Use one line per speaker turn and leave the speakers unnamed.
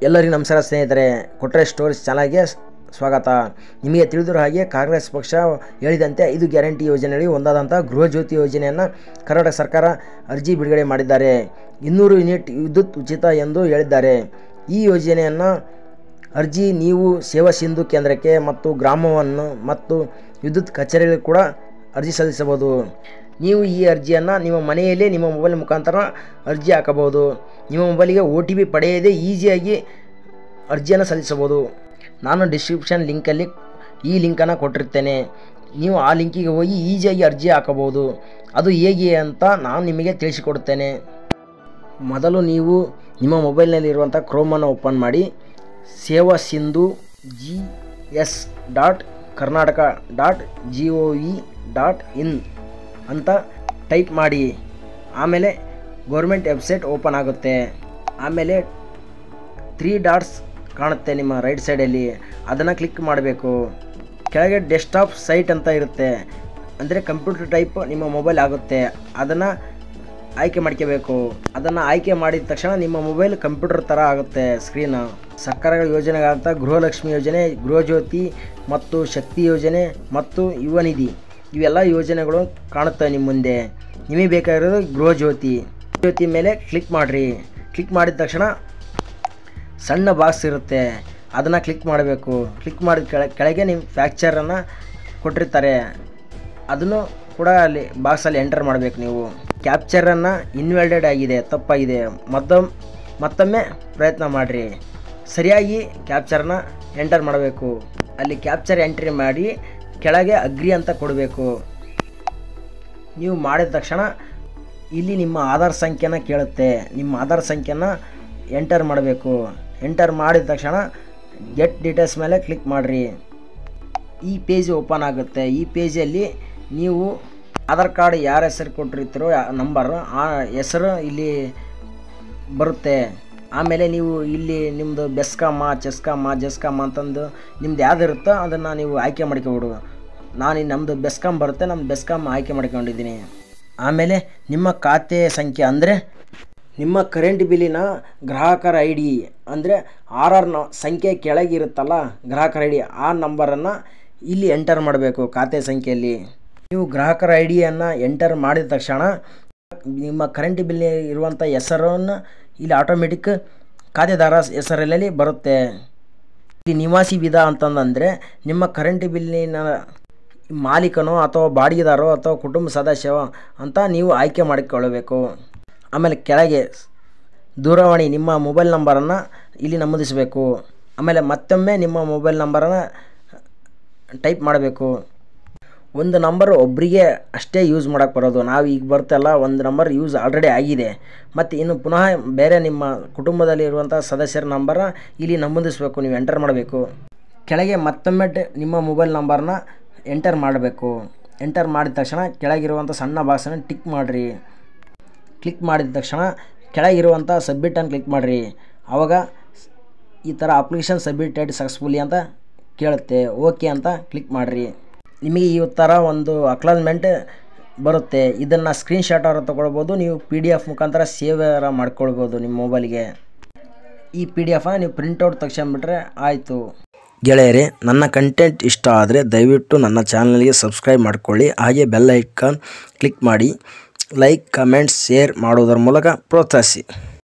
ಎಲ್ಲರಿಗೂ ನಮಸ್ಕಾರ ಸ್ನೇಹಿತರೆ ಕೊಟ್ರೆ ಸ್ಟೋರೀಸ್ ಚಾನಲ್ಗೆ ಸ್ವಾಗತ ನಿಮಗೆ ತಿಳಿದಿರೋ ಹಾಗೆ ಕಾಂಗ್ರೆಸ್ ಪಕ್ಷ ಹೇಳಿದಂತೆ ಐದು ಗ್ಯಾರಂಟಿ ಯೋಜನೆಗಳಿಗೆ ಒಂದಾದಂಥ ಗೃಹ ಜ್ಯೋತಿ ಯೋಜನೆಯನ್ನು ಕರ್ನಾಟಕ ಸರ್ಕಾರ ಅರ್ಜಿ ಬಿಡುಗಡೆ ಮಾಡಿದ್ದಾರೆ ಇನ್ನೂರು ಯೂನಿಟ್ ವಿದ್ಯುತ್ ಉಚಿತ ಎಂದು ಹೇಳಿದ್ದಾರೆ ಈ ಯೋಜನೆಯನ್ನು ಅರ್ಜಿ ನೀವು ಸೇವಾ ಸಿಂಧು ಕೇಂದ್ರಕ್ಕೆ ಮತ್ತು ಗ್ರಾಮವನ್ನು ಮತ್ತು ವಿದ್ಯುತ್ ಕಚೇರಿಗಳು ಕೂಡ ಅರ್ಜಿ ಸಲ್ಲಿಸಬಹುದು ನೀವು ಈ ಅರ್ಜಿಯನ್ನು ನಿಮ್ಮ ಮನೆಯಲ್ಲೇ ನಿಮ್ಮ ಮೊಬೈಲ್ ಮುಖಾಂತರ ಅರ್ಜಿ ಹಾಕಬಹುದು ನಿಮ್ಮ ಮೊಬೈಲಿಗೆ ಒ ಟಿ ಪಿ ಪಡೆಯದೇ ಈಸಿಯಾಗಿ ಅರ್ಜಿಯನ್ನು ಸಲ್ಲಿಸಬಹುದು ನಾನು ಡಿಸ್ಕ್ರಿಪ್ಷನ್ ಲಿಂಕಲ್ಲಿ ಈ ಲಿಂಕನ್ನು ಕೊಟ್ಟಿರ್ತೇನೆ ನೀವು ಆ ಲಿಂಕಿಗೆ ಹೋಗಿ ಈಸಿಯಾಗಿ ಅರ್ಜಿ ಹಾಕಬಹುದು ಅದು ಹೇಗೆ ಅಂತ ನಾನು ನಿಮಗೆ ತಿಳಿಸಿಕೊಡುತ್ತೇನೆ ಮೊದಲು ನೀವು ನಿಮ್ಮ ಮೊಬೈಲ್ನಲ್ಲಿರುವಂಥ ಕ್ರೋಮನ್ನು ಓಪನ್ ಮಾಡಿ Seva Sindhu G S dot Karnataka dot G O V dot in ಅಂತ ಟೈಪ್ ಮಾಡಿ ಆಮೇಲೆ ಗೌರ್ಮೆಂಟ್ ವೆಬ್ಸೈಟ್ ಓಪನ್ ಆಗುತ್ತೆ ಆಮೇಲೆ ತ್ರೀ ಡಾಟ್ಸ್ ಕಾಣುತ್ತೆ ನಿಮ್ಮ ರೈಟ್ ಸೈಡಲ್ಲಿ ಅದನ್ನು ಕ್ಲಿಕ್ ಮಾಡಬೇಕು ಕೆಳಗೆ ಡೆಸ್ಕ್ಟಾಪ್ ಸೈಟ್ ಅಂತ ಇರುತ್ತೆ ಅಂದರೆ ಕಂಪ್ಯೂಟರ್ ಟೈಪ್ ನಿಮ್ಮ ಮೊಬೈಲ್ ಆಗುತ್ತೆ ಅದನ್ನು ಆಯ್ಕೆ ಮಾಡ್ಕೋಬೇಕು ಅದನ್ನು ಆಯ್ಕೆ ಮಾಡಿದ ತಕ್ಷಣ ನಿಮ್ಮ ಮೊಬೈಲ್ ಕಂಪ್ಯೂಟರ್ ಥರ ಆಗುತ್ತೆ ಸ್ಕ್ರೀನು ಸರ್ಕಾರಗಳ ಯೋಜನೆಗಳಂತ ಗೃಹಲಕ್ಷ್ಮಿ ಯೋಜನೆ ಗೃಹಜ್ಯೋತಿ ಮತ್ತು ಶಕ್ತಿ ಯೋಜನೆ ಮತ್ತು ಯುವ ನಿಧಿ ಇವೆಲ್ಲ ಯೋಜನೆಗಳು ಕಾಣುತ್ತವೆ ನಿಮ್ಮ ಮುಂದೆ ನಿಮಗೆ ಬೇಕಾಗಿರೋದು ಗೃಹಜ್ಯೋತಿ ಜ್ಯೋತಿ ಮೇಲೆ ಕ್ಲಿಕ್ ಮಾಡಿರಿ ಕ್ಲಿಕ್ ಮಾಡಿದ ತಕ್ಷಣ ಸಣ್ಣ ಬಾಕ್ಸ್ ಇರುತ್ತೆ ಅದನ್ನು ಕ್ಲಿಕ್ ಮಾಡಬೇಕು ಕ್ಲಿಕ್ ಮಾಡಿದ ಕೆಳ ಕೆಳಗೆ ನಿಮ್ಮ ಫ್ಯಾಕ್ಚರನ್ನು ಕೊಟ್ಟಿರ್ತಾರೆ ಅದನ್ನು ಕೂಡ ಅಲ್ಲಿ ಬಾಕ್ಸಲ್ಲಿ ಎಂಟರ್ ಮಾಡಬೇಕು ನೀವು ಕ್ಯಾಪ್ಚರನ್ನು ಇನ್ವ್ಯಾಲಿಡೇಟ್ ಆಗಿದೆ ತಪ್ಪಾಗಿದೆ ಮತ್ತೊಮ್ಮೆ ಮತ್ತೊಮ್ಮೆ ಪ್ರಯತ್ನ ಮಾಡಿರಿ ಸರಿಯಾಗಿ ಕ್ಯಾಪ್ಚರನ್ನ ಎಂಟರ್ ಮಾಡಬೇಕು ಅಲ್ಲಿ ಕ್ಯಾಪ್ಚರ್ ಎಂಟ್ರಿ ಮಾಡಿ ಕೆಳಗೆ ಅಗ್ರಿ ಅಂತ ಕೊಡಬೇಕು ನೀವು ಮಾಡಿದ ತಕ್ಷಣ ಇಲ್ಲಿ ನಿಮ್ಮ ಆಧಾರ್ ಸಂಖ್ಯೆನ ಕೇಳುತ್ತೆ ನಿಮ್ಮ ಆಧಾರ್ ಸಂಖ್ಯೆನ ಎಂಟರ್ ಮಾಡಬೇಕು ಎಂಟರ್ ಮಾಡಿದ ತಕ್ಷಣ ಗೆಟ್ ಡೀಟೇಲ್ಸ್ ಮೇಲೆ ಕ್ಲಿಕ್ ಮಾಡಿರಿ ಈ ಪೇಜ್ ಓಪನ್ ಆಗುತ್ತೆ ಈ ಪೇಜಲ್ಲಿ ನೀವು ಆಧಾರ್ ಕಾರ್ಡ್ ಯಾರ ಹೆಸರು ಕೊಟ್ಟಿರ್ತೀರೋ ನಂಬರ್ ಆ ಹೆಸರು ಇಲ್ಲಿ ಬರುತ್ತೆ ಆಮೇಲೆ ನೀವು ಇಲ್ಲಿ ನಿಮ್ಮದು ಬೆಸ್ಕಾಮ ಚೆಸ್ಕಾಮ ಜಸ್ಕಾಮ ಅಂತಂದು ನಿಮ್ದು ಯಾವ್ದು ಇರುತ್ತೋ ಅದನ್ನು ನೀವು ಆಯ್ಕೆ ಮಾಡ್ಕೊಬಿಡು ನಾನು ನಮ್ಮದು ಬೆಸ್ಕಾಮ್ ಬರುತ್ತೆ ನಮ್ಮ ಬೆಸ್ಕಾಮ್ ಆಯ್ಕೆ ಮಾಡ್ಕೊಂಡಿದ್ದೀನಿ ಆಮೇಲೆ ನಿಮ್ಮ ಖಾತೆ ಸಂಖ್ಯೆ ಅಂದರೆ ನಿಮ್ಮ ಕರೆಂಟ್ ಬಿಲ್ಲಿನ ಗ್ರಾಹಕರ ಐ ಡಿ ಅಂದರೆ ಆರ್ ಆರ್ ನ ಸಂಖ್ಯೆ ಕೆಳಗಿರುತ್ತಲ್ಲ ಗ್ರಾಹಕರ ಐ ಡಿ ಆ ನಂಬರನ್ನು ಇಲ್ಲಿ ಎಂಟರ್ ಮಾಡಬೇಕು ಖಾತೆ ಸಂಖ್ಯೆಯಲ್ಲಿ ನೀವು ಗ್ರಾಹಕರ ಐ ಡಿಯನ್ನು ಎಂಟರ್ ಮಾಡಿದ ತಕ್ಷಣ ನಿಮ್ಮ ಕರೆಂಟ್ ಬಿಲ್ ಇರುವಂಥ ಹೆಸರನ್ನು ಇಲ್ಲಿ ಆಟೋಮೆಟಿಕ್ ಖಾತೆದಾರ ಹೆಸರಲ್ಲಿ ಬರುತ್ತೆ ಇಲ್ಲಿ ನಿವಾಸಿ ವಿಧ ಅಂತಂದರೆ ನಿಮ್ಮ ಕರೆಂಟ್ ಬಿಲ್ಲಿನ ಮಾಲೀಕನೋ ಅಥವಾ ಬಾಡಿಗೆದಾರೋ ಅಥವಾ ಕುಟುಂಬ ಸದಸ್ಯವೋ ಅಂತ ನೀವು ಆಯ್ಕೆ ಮಾಡಿಕೊಳ್ಳಬೇಕು ಆಮೇಲೆ ಕೆಳಗೆ ದೂರವಾಣಿ ನಿಮ್ಮ ಮೊಬೈಲ್ ನಂಬರನ್ನು ಇಲ್ಲಿ ನಮೂದಿಸಬೇಕು ಆಮೇಲೆ ಮತ್ತೊಮ್ಮೆ ನಿಮ್ಮ ಮೊಬೈಲ್ ನಂಬರನ್ನು ಟೈಪ್ ಮಾಡಬೇಕು ಒಂದು ನಂಬರ್ ಒಬ್ಬರಿಗೆ ಅಷ್ಟೇ ಯೂಸ್ ಮಾಡೋಕ್ಕೆ ಬರೋದು ನಾವು ಈಗ ಬರ್ತಲ್ಲ ಒಂದು ನಂಬರ್ ಯೂಸ್ ಆಲ್ರೆಡಿ ಆಗಿದೆ ಮತ್ತು ಇನ್ನು ಪುನಃ ಬೇರೆ ನಿಮ್ಮ ಕುಟುಂಬದಲ್ಲಿ ಇರುವಂಥ ಸದಸ್ಯರ ನಂಬರ ಇಲ್ಲಿ ನಮೂದಿಸಬೇಕು ನೀವು ಎಂಟರ್ ಮಾಡಬೇಕು ಕೆಳಗೆ ಮತ್ತೊಮ್ಮೆ ಟ- ನಿಮ್ಮ ಮೊಬೈಲ್ ನಂಬರ್ನ ಎಂಟರ್ ಮಾಡಬೇಕು ಎಂಟರ್ ಮಾಡಿದ ತಕ್ಷಣ ಕೆಳಗಿರುವಂಥ ಸಣ್ಣ ಬಾಕ್ಸನ್ನು ಟಿಕ್ ಮಾಡಿರಿ ಕ್ಲಿಕ್ ಮಾಡಿದ ತಕ್ಷಣ ಕೆಳಗಿರುವಂಥ ಸಬ್ಮಿಟನ್ನು ಕ್ಲಿಕ್ ಮಾಡಿರಿ ಆವಾಗ ಈ ಥರ ಅಪ್ಲಿಕೇಶನ್ ಸಬ್ಮಿಟೆಡ್ ಸಕ್ಸಸ್ಫುಲಿ ಅಂತ ಕೇಳುತ್ತೆ ಓಕೆ ಅಂತ ಕ್ಲಿಕ್ ಮಾಡಿರಿ ನಿಮಗೆ ಈ ಥರ ಒಂದು ಅಕ್ಲಾಸ್ಮೆಂಟ್ ಬರುತ್ತೆ ಇದನ್ನು ಸ್ಕ್ರೀನ್ಶಾಟ್ ಅವರು ತೊಗೊಳ್ಬೋದು ನೀವು ಪಿ ಡಿ ಎಫ್ ಮುಖಾಂತರ ಸೇವ್ ಮಾಡ್ಕೊಳ್ಬೋದು ನಿಮ್ಮ ಮೊಬೈಲಿಗೆ ಈ ಪಿ ಡಿ ಎಫನ್ನ ನೀವು ಪ್ರಿಂಟೌಟ್ ತೆಗ್ಸ್ಕೊಂಬಿಟ್ರೆ ಆಯಿತು ಗೆಳೆಯರೇ ನನ್ನ ಕಂಟೆಂಟ್ ಇಷ್ಟ ಆದರೆ ದಯವಿಟ್ಟು ನನ್ನ ಚಾನಲ್ಗೆ ಸಬ್ಸ್ಕ್ರೈಬ್ ಮಾಡ್ಕೊಳ್ಳಿ ಹಾಗೆ ಬೆಲ್ ಐಕಾನ್ ಕ್ಲಿಕ್ ಮಾಡಿ ಲೈಕ್ ಕಮೆಂಟ್ಸ್ ಶೇರ್ ಮಾಡೋದರ ಮೂಲಕ ಪ್ರೋತ್ಸಾಹಿಸಿ